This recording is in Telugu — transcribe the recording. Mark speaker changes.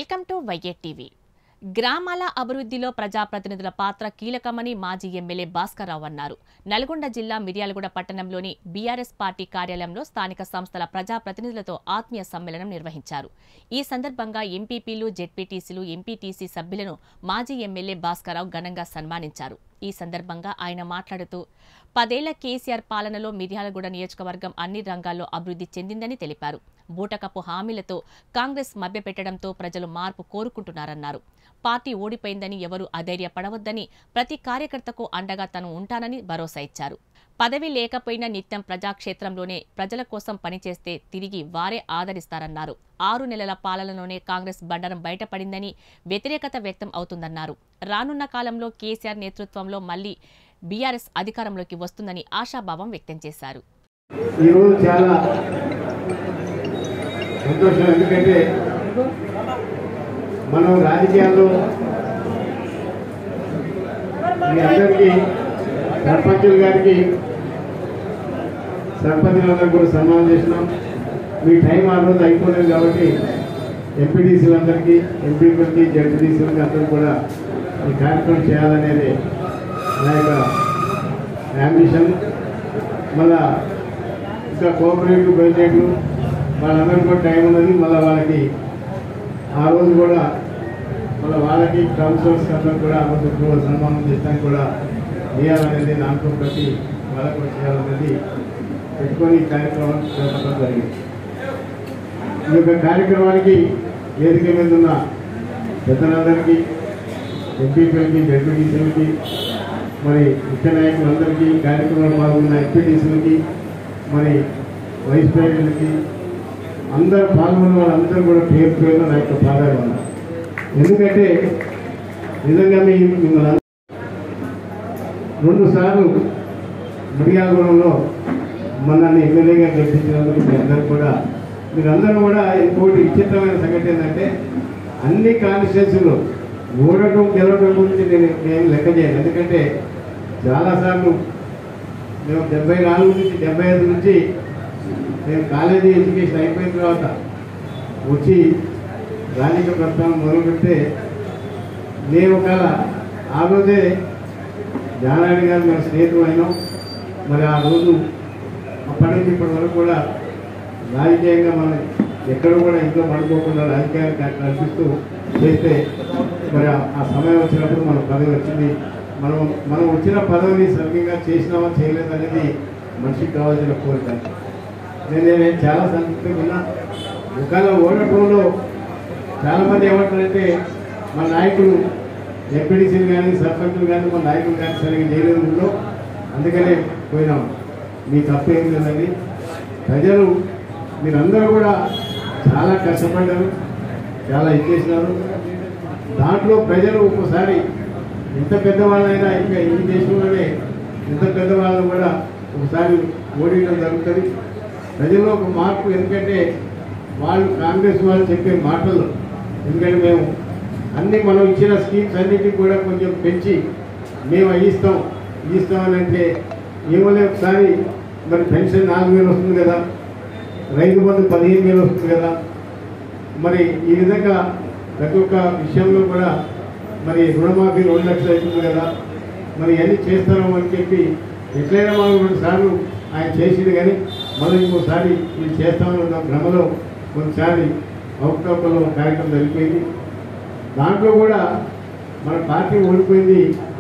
Speaker 1: వెల్కమ్ టు వైఏ టీవీ గ్రామాల అభివృద్ధిలో ప్రజాప్రతినిధుల పాత్ర కీలకమని మాజీ ఎమ్మెల్యే భాస్కర్రావు అన్నారు నల్గొండ జిల్లా మిర్యాలగూడ పట్టణంలోని బీఆర్ఎస్ పార్టీ కార్యాలయంలో స్థానిక సంస్థల ప్రజాప్రతినిధులతో ఆత్మీయ సమ్మేళనం నిర్వహించారు ఈ సందర్భంగా ఎంపీపీలు జెడ్పీటీసీలు ఎంపీటీసీ సభ్యులను మాజీ ఎమ్మెల్యే భాస్కర్రావు ఘనంగా సన్మానించారు ఈ సందర్భంగా ఆయన మాట్లాడుతూ పదేళ్ల కేసీఆర్ పాలనలో మిర్యాలగూడ నియోజకవర్గం అన్ని రంగాల్లో అభివృద్ధి చెందిందని తెలిపారు బూటకపు హామీలతో కాంగ్రెస్ మభ్యపెట్టడంతో ప్రజలు మార్పు కోరుకుంటున్నారన్నారు పార్టీ ఓడిపోయిందని ఎవరూ అధైర్యపడవద్దని ప్రతి కార్యకర్తకు అండగా తను ఉంటానని భరోసా ఇచ్చారు పదవి లేకపోయినా నిత్యం ప్రజాక్షేత్రంలోనే ప్రజల కోసం పనిచేస్తే తిరిగి వారే ఆదరిస్తారన్నారు ఆరు నెలల పాలనలోనే కాంగ్రెస్ బండరం బయటపడిందని వ్యతిరేకత వ్యక్తం అవుతుందన్నారు రానున్న కాలంలో కేసీఆర్ నేతృత్వంలో మళ్లీ బీఆర్ఎస్ అధికారంలోకి వస్తుందని ఆశాభావం వ్యక్తం చేశారు
Speaker 2: ఈరోజు చాలా సంతోషం ఎందుకంటే మనం రాజకీయాల్లో మీ అందరికీ సర్పంచుల గారికి సర్పంచులందరికీ కూడా సన్మానం చేసినాం మీ టైం ఆ రోజు అయిపోలేదు కాబట్టి ఎంపీటీసీలందరికీ ఎంపీపీలకి జడ్పీటీసీలకి అందరూ కూడా ఈ కార్యక్రమం చేయాలనేది నా యొక్క అంబిషన్ మళ్ళా ఇంకా కోఆపరేటివ్ ప్రెసిడెంట్లు వాళ్ళందరికీ కూడా టైం ఉన్నది మళ్ళీ వాళ్ళకి ఆ రోజు కూడా మళ్ళీ వాళ్ళకి కౌన్సిలర్స్ అందరూ కూడా ఆ రోజు కూడా సన్మానం చేయడానికి కూడా చేయాలనేది దాంట్లో ప్రతి వాళ్ళకు కూడా చేయాలనేది పెట్టుకొని ఈ కార్యక్రమం చేపట్టడం జరిగింది ఈ యొక్క కార్యక్రమానికి వేదిక మీద ఉన్న పెద్దలందరికీ ఎంపీపీలకి జడ్పీటీసీలకి మరి ముఖ్య నాయకులందరికీ కార్యక్రమంలో పాల్గొన్న ఎంపీటీసీలకి మరి వైస్ ప్రెసిడెంట్కి అందరు పాల్గొన్న వాళ్ళందరూ కూడా పేరు పేరున నా యొక్క పాదాలు ఉన్నారు ఎందుకంటే నిజంగా మీ మిమ్మల్ని అందరూ రెండు సార్లు మిర్యాలగూడెంలో మనల్ని ఎమ్మెల్యేగా గెలిపించినందుకు మీ అందరూ కూడా మీరందరూ కూడా ఇంకోటి విచిత్రమైన సంగతి ఏంటంటే అన్ని కాన్స్టిట్యూన్సీలో ఓడటం గెలవడం గురించి నేను నేను లెక్క చేయను ఎందుకంటే చాలాసార్లు మేము డెబ్బై నాలుగు నుంచి డెబ్బై ఐదు నుంచి నేను కాలేజీ ఎడ్యుకేషన్ అయిపోయిన తర్వాత వచ్చి రాజకీయ ప్రస్థానం మొదలుపెడితే నేను ఒకవేళ ఆ రోజే జానారెడ్డి గారు మేము స్నేహితులు అయినాం మరి ఆ రోజు అప్పటి నుంచి ఇప్పటి వరకు కూడా రాజకీయంగా మనం ఎక్కడ కూడా ఇంట్లో పడుకోకుండా రాజకీయాన్ని క- కల్పిస్తూ చేస్తే మరి ఆ- ఆ సమయం వచ్చినప్పుడు మన పదవి వచ్చింది మనం మనం వచ్చిన పదవిని సరిగ్గా చేసినామా చేయలేదు అనేది మనిషికి కావాల్సిన కోరిక నేను నేను చాలా సంతృప్తిగా ఉన్నా ఒకవేళ ఓడటంలో చాలామంది ఏమంటారంటే మా నాయకులు ఎంపీడీసీలు కానీ సర్పంచులు కానీ మా నాయకులు కానీ సరిగ్గా చేయలేదు ఊళ్ళో అందుకనే పోయినాం మీ తప్పేం లేదండి ప్రజలు మీరందరూ కూడా చాలా కష్టపడ్డారు చాలా ఇచ్చేసినారు దాంట్లో ప్రజలు ఒక్కోసారి ఎంత పెద్దవాళ్ళైనా ఇంకా ఈ దేశంలోనే ఎంత పెద్దవాళ్ళని కూడా ఒకసారి ఓడియడం జరుగుతుంది ప్రజల్లో ఒక మార్పు ఎందుకంటే వాళ్ళు కాంగ్రెస్ వాళ్ళు చెప్పే మాటలు ఎందుకంటే మేము అన్ని మనం ఇచ్చిన స్కీమ్స్ అన్నిటికీ కూడా కొంచెం పెంచి మేము అవి ఇస్తాం ఇవి ఇస్తాం అని అంటే ఏమోలే ఒకసారి మరి పెన్షన్ నాలుగు వేలు వస్తుంది కదా రైతు బంధు పదిహేను వేలు వస్తుంది కదా మరి ఈ విధంగా ప్రతి ఒక్క విషయంలో కూడా మరి రుణమాఫీ రెండు లక్షలు అవుతుంది కదా మరి ఇవన్నీ చేస్తాము అని చెప్పి ఎట్లయినా మనం రెండు సార్లు ఆయన చేసింది కానీ మళ్ళీ ఇంకోసారి మేము చేస్తామని ఉన్న భ్రమలో కొన్నిసారి అవకతవకలో కార్యక్రమం జరిగిపోయింది దాంట్లో కూడా మన పార్టీ ఓడిపోయింది